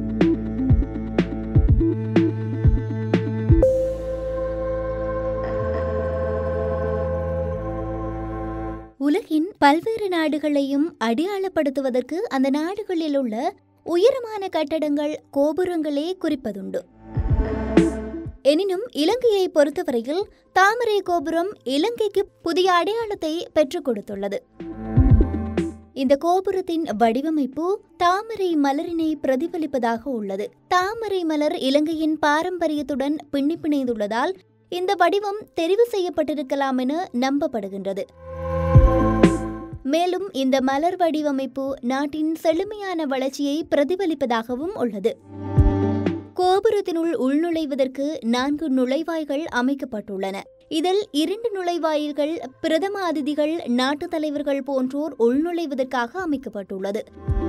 உலகின் பல்வேறு நாடுகளையும் அடையாளப்படுத்துவதற்கு அந்த நாடுகளில் உள்ள உயரமான கட்டடங்கள் கோபுரங்களே குறிப்பதுண்டு எனினும் இலங்கையை பொறுத்தவரையில் தாமரை கோபுரம் இலங்கைக்கு புதிய அடையாளத்தை பெற்றுக் கொடுத்துள்ளது இந்த கோபுரத்தின் வடிவமைப்பு தாமரை மலரினை பிரதிபலிப்பதாக உள்ளது தாமரை மலர் இலங்கையின் பாரம்பரியத்துடன் பின்னி பிணைந்துள்ளதால் இந்த வடிவம் தெரிவு செய்யப்பட்டிருக்கலாம் என நம்பப்படுகின்றது மேலும் இந்த மலர் வடிவமைப்பு நாட்டின் செழுமையான வளர்ச்சியை பிரதிபலிப்பதாகவும் உள்ளது கோபுரத்தினுள் உள்நுழைவதற்கு நான்கு நுழைவாய்கள் அமைக்கப்பட்டுள்ளன இதில் இரண்டு நுழைவாயில்கள் பிரதம அதிதிகள் நாட்டுத் தலைவர்கள் போன்றோர் உள்நுழைவதற்காக அமைக்கப்பட்டுள்ளது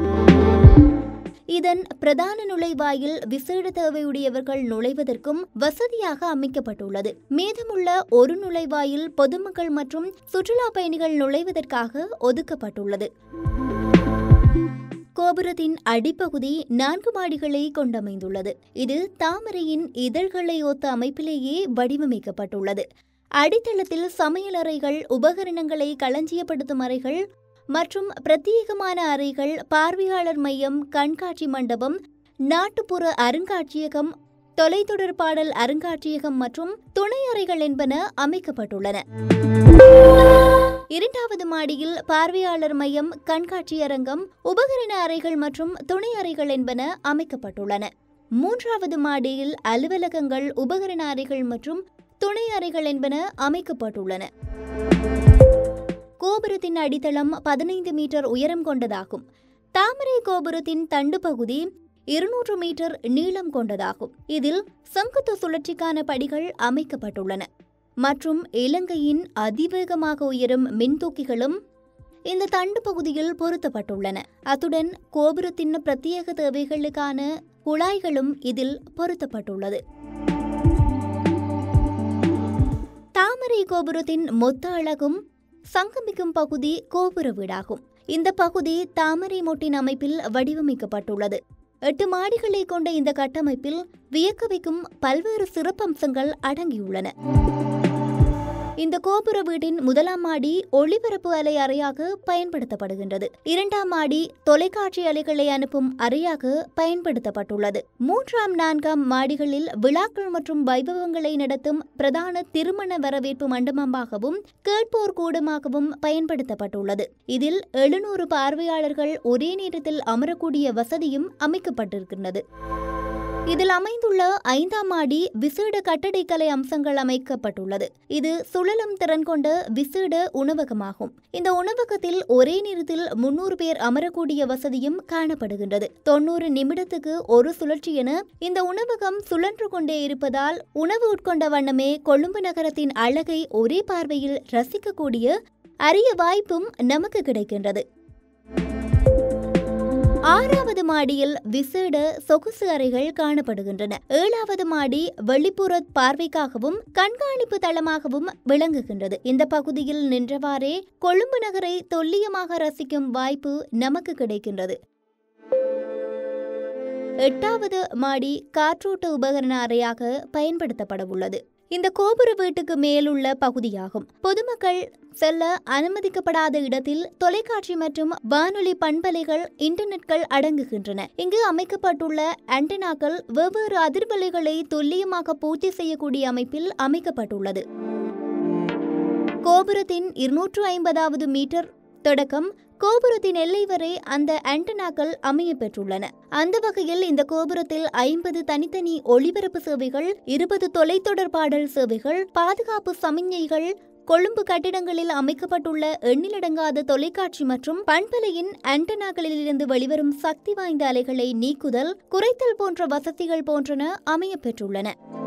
இதன் பிரதான நுழைவாயில் விசேட தேவையுடையவர்கள் நுழைவதற்கும் வசதியாக அமைக்கப்பட்டுள்ளது மீதமுள்ள ஒரு நுழைவாயில் பொதுமக்கள் மற்றும் சுற்றுலா பயணிகள் நுழைவதற்காக ஒதுக்கப்பட்டுள்ளது கோபுரத்தின் அடிப்பகுதி நான்கு மாடிகளை கொண்டமைந்துள்ளது இது தாமரையின் இதழ்களை ஒத்த அமைப்பிலேயே வடிவமைக்கப்பட்டுள்ளது அடித்தளத்தில் சமையலறைகள் உபகரணங்களை களஞ்சியப்படுத்தும் அறைகள் மற்றும் பிரத்யேகமான அறைகள் பார்வையாளர் மையம் கண்காட்சி மண்டபம் நாட்டுப்புற அருங்காட்சியகம் தொலைத்தொடர்பாடல் அருங்காட்சியகம் மற்றும் துணை அறைகள் என்பன அமைக்கப்பட்டுள்ளன இரண்டாவது மாடியில் பார்வையாளர் மையம் கண்காட்சி அரங்கம் உபகரண அறைகள் மற்றும் துணை அறைகள் என்பன அமைக்கப்பட்டுள்ளன மூன்றாவது மாடியில் அலுவலகங்கள் உபகரண அறைகள் மற்றும் துணை அறைகள் என்பன அமைக்கப்பட்டுள்ளன கோபுரத்தின் அடித்தளம் பதினைந்து மீட்டர் உயரம் கொண்டதாகும் தாமரை கோபுரத்தின் தண்டு பகுதி இருநூறு மீட்டர் நீளம் கொண்டதாகும் இதில் செங்குத்து சுழற்சிக்கான படிகள் அமைக்கப்பட்டுள்ளன மற்றும் இலங்கையின் அதிவேகமாக உயரும் மின்தூக்கிகளும் இந்த தண்டு பகுதியில் பொருத்தப்பட்டுள்ளன அத்துடன் கோபுரத்தின் பிரத்யேக தேவைகளுக்கான குழாய்களும் இதில் பொருத்தப்பட்டுள்ளது தாமரை கோபுரத்தின் மொத்த அழகும் சங்கமிக்கும் பகுதி கோபுர வீடாகும் இந்த பகுதி தாமரை மொட்டின் அமைப்பில் வடிவமைக்கப்பட்டுள்ளது எட்டு மாடிகளை கொண்ட இந்த கட்டமைப்பில் வியக்க வைக்கும் பல்வேறு சிறப்பம்சங்கள் அடங்கியுள்ளன இந்த கோபுர வீட்டின் முதலாம் மாடி ஒளிபரப்பு அலை அறையாக பயன்படுத்தப்படுகின்றது இரண்டாம் மாடி தொலைக்காட்சி அலைகளை அனுப்பும் அறையாக பயன்படுத்தப்பட்டுள்ளது மூன்றாம் நான்காம் மாடிகளில் விழாக்கள் மற்றும் வைபவங்களை நடத்தும் பிரதான திருமண வரவேற்பு மண்டபமாகவும் கேட்போர் கூடமாகவும் பயன்படுத்தப்பட்டுள்ளது இதில் எழுநூறு பார்வையாளர்கள் ஒரே நேரத்தில் அமரக்கூடிய வசதியும் அமைக்கப்பட்டிருக்கின்றது இதில் அமைந்துள்ள ஐந்தாம் மாடி விசேட கட்டடக்கலை அம்சங்கள் அமைக்கப்பட்டுள்ளது இது சுழலும் திறன் கொண்ட விசேட உணவகமாகும் இந்த உணவகத்தில் ஒரே நேரத்தில் முன்னூறு பேர் அமரக்கூடிய வசதியும் காணப்படுகின்றது தொண்ணூறு நிமிடத்துக்கு ஒரு சுழற்சி என இந்த உணவகம் சுழன்று கொண்டே இருப்பதால் உணவு உட்கொண்ட வண்ணமே கொழும்பு நகரத்தின் அழகை ஒரே பார்வையில் ரசிக்கக்கூடிய அரிய வாய்ப்பும் நமக்கு கிடைக்கின்றது ஆறாவது மாடியில் விசேட சொகுசு அறைகள் காணப்படுகின்றன ஏழாவது மாடி வெளிப்புற பார்வைக்காகவும் கண்காணிப்பு தளமாகவும் விளங்குகின்றது இந்த பகுதியில் நின்றவாறே கொழும்பு நகரை தொல்லியமாக ரசிக்கும் வாய்ப்பு நமக்கு கிடைக்கின்றது எட்டாவது மாடி காற்றோட்ட உபகரண அறையாக பயன்படுத்தப்பட உள்ளது இந்த கோபுர வீட்டுக்கு மேலுள்ள பகுதியாகும் பொதுமக்கள் செல்ல அனுமதிக்கப்படாத இடத்தில் தொலைக்காட்சி மற்றும் வானொலி பண்பலைகள் இன்டர்நெட்கள் அடங்குகின்றன இங்கு அமைக்கப்பட்டுள்ள ஆண்டனாக்கள் வெவ்வேறு அதிர்வலைகளை துல்லியமாக பூர்த்தி செய்யக்கூடிய அமைப்பில் அமைக்கப்பட்டுள்ளது கோபுரத்தின் இருநூற்று ஐம்பதாவது மீட்டர் தொடக்கம் கோபுரத்தின் எல்லை வரை அந்த ஆண்டனாக்கள் அமைய பெற்றுள்ளன அந்த வகையில் இந்த கோபுரத்தில் ஐம்பது தனித்தனி ஒளிபரப்பு சேவைகள் இருபது தொலைத்தொடர்பாடல் சேவைகள் பாதுகாப்பு சமிஞ்ஞைகள் கொழும்பு கட்டிடங்களில் அமைக்கப்பட்டுள்ள எண்ணிலடங்காத தொலைக்காட்சி மற்றும் பண்பலையின் ஆண்டனாக்களிலிருந்து வெளிவரும் சக்தி வாய்ந்த அலைகளை நீக்குதல் குறைத்தல் போன்ற வசதிகள் போன்றன அமைய பெற்றுள்ளன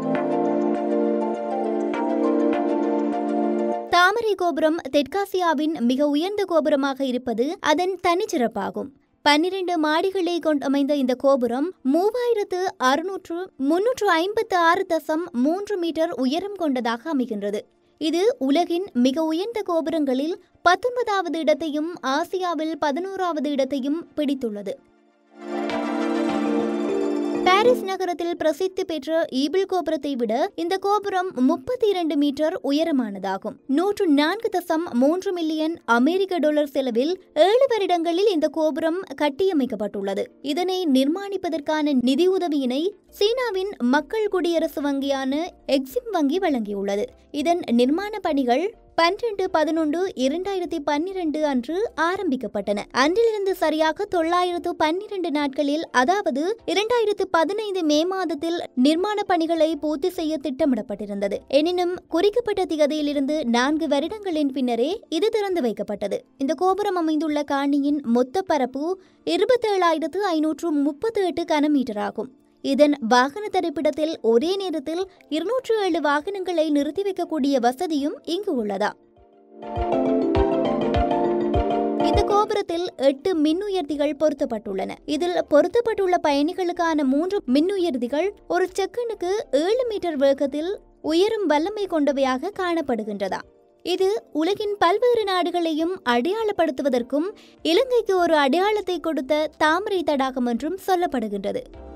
தாமரை கோபுரம் தெற்காசியாவின் மிக உயர்ந்த கோபுரமாக இருப்பது அதன் தனிச்சிறப்பாகும் பன்னிரண்டு மாடிகளை கொண்டமைந்த இந்த கோபுரம் மூவாயிரத்து அறுநூற்று முன்னூற்று ஐம்பத்து ஆறு தசம் மூன்று மீட்டர் உயரம் கொண்டதாக அமைகின்றது இது உலகின் மிக உயர்ந்த கோபுரங்களில் பத்தொன்பதாவது இடத்தையும் ஆசியாவில் பதினோராவது இடத்தையும் பிடித்துள்ளது பாரிஸ் நகரத்தில் பிரசித்தி பெற்ற ஈபிள் கோபுரத்தை விட இந்த கோபுரம் முப்பத்தி இரண்டு மீட்டர் உயரமானதாகும் நூற்று நான்கு தசம் மூன்று மில்லியன் அமெரிக்க டாலர் செலவில் ஏழு வருடங்களில் இந்த கோபுரம் கட்டியமைக்கப்பட்டுள்ளது இதனை நிர்மாணிப்பதற்கான நிதியுதவியினை சீனாவின் மக்கள் குடியரசு வங்கியான எக்ஸிம் வங்கி வழங்கியுள்ளது இதன் நிர்மாண பணிகள் பன்னிரண்டு பதினொன்று இரண்டாயிரத்தி பன்னிரண்டு அன்று ஆரம்பிக்கப்பட்டன அன்றிலிருந்து சரியாக தொள்ளாயிரத்து பன்னிரண்டு நாட்களில் அதாவது இரண்டாயிரத்து பதினைந்து மே மாதத்தில் நிர்மாண பணிகளை பூர்த்தி செய்ய திட்டமிடப்பட்டிருந்தது எனினும் குறிக்கப்பட்ட திகதியிலிருந்து நான்கு வருடங்களின் பின்னரே இது திறந்து வைக்கப்பட்டது இந்த கோபுரம் அமைந்துள்ள காணியின் மொத்த பரப்பு இருபத்தேழாயிரத்து ஐநூற்று முப்பத்தி எட்டு கனமீட்டர் ஆகும் இதன் வாகன தரிப்பிடத்தில் ஒரே நேரத்தில் இருநூற்று ஏழு வாகனங்களை நிறுத்தி வைக்கக்கூடிய வசதியும் இங்கு உள்ளதா இந்த கோபுரத்தில் எட்டு மின்னுயர்த்திகள் பொருத்தப்பட்டுள்ளன இதில் பொருத்தப்பட்டுள்ள பயணிகளுக்கான மூன்று மின்னுயர்த்திகள் ஒரு செகண்டுக்கு ஏழு மீட்டர் வேகத்தில் உயரும் வல்லமை கொண்டவையாக காணப்படுகின்றதா இது உலகின் பல்வேறு நாடுகளையும் அடையாளப்படுத்துவதற்கும் இலங்கைக்கு ஒரு அடையாளத்தை கொடுத்த தாமரை தடாகம் என்றும் சொல்லப்படுகின்றது